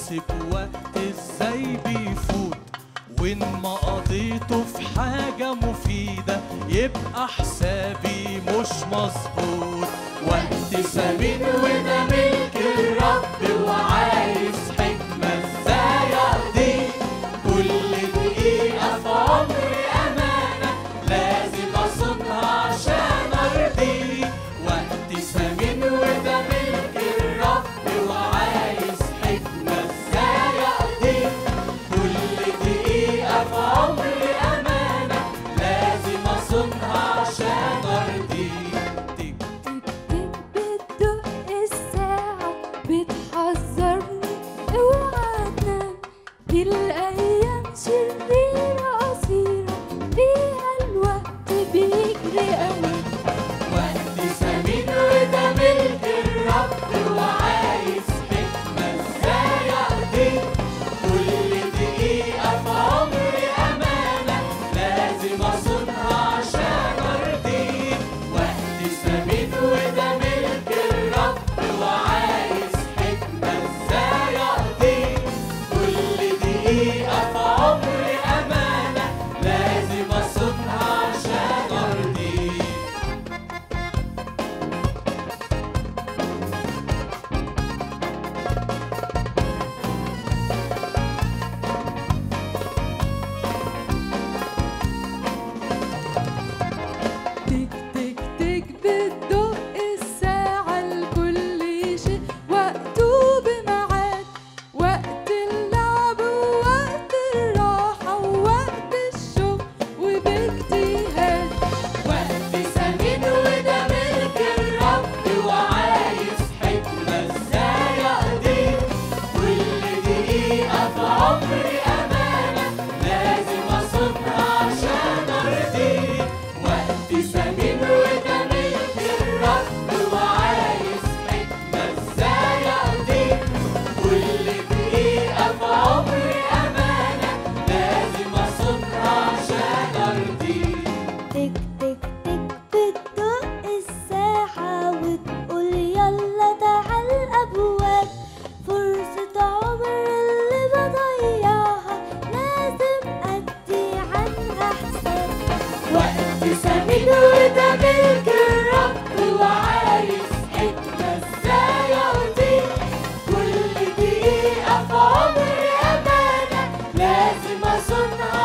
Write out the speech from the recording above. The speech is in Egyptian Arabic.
بحسب وقت ازاي بيفوت وان ما قضيته في حاجة مفيدة يبقى حسابي مش مظبوط وقت ثمين وده ملك الرب وعايز حكمة ازاي اقضيه كل دقيقة في عمري أمانة لازم أصونها عشان أرضيه وقت ثمين وده ملك الرب وعايز حكمة ازاي أقضيه كل دقيقة في عمري أمانة لازم أصونها عشان أرضيه تك تك بتدق الساعة بتحذرني اوعى تنام دي الأيام شريرة قصيرة فيها الوقت بيجري أوي وقت ثمين وده ملك الرب وعايز حكمة ازاي اقضيه كل دقيقة في عمري أمانة لازم أصونها عشان أرضيه وقت ثمين وده ملك الرب وعايز حكمة ازاي اقضيه كل دقيقة في عمري أمانة لازم أصونها عشان أرضيه تك تك تك بتدق الساعة لكل شيء وقته بميعاد وقت اللعب ووقت الراحة ووقت الشغل وباجتهاد وقت ثمين وده ملك الرب وعايز حكمة ازاي اقضيه كل دقيقة في عمري أمانة لازم أصونها عشان أرضيه وقت ثمين وده ملك الرب وعايز حكمة ازاي اقضيه كل دقيقة في عمري أمانة لازم أصونها عشان أرضيه تك تك تك بتدق الساعة وتقول يلا تعال الأبواب فرصة عمر اللي بضيعها لازم أدي عنها حساب وقت ثمين وده ملك الرب وعايز حكمة ازاي اقضيه كل دقيقة في عمري أمانة لازم أصونها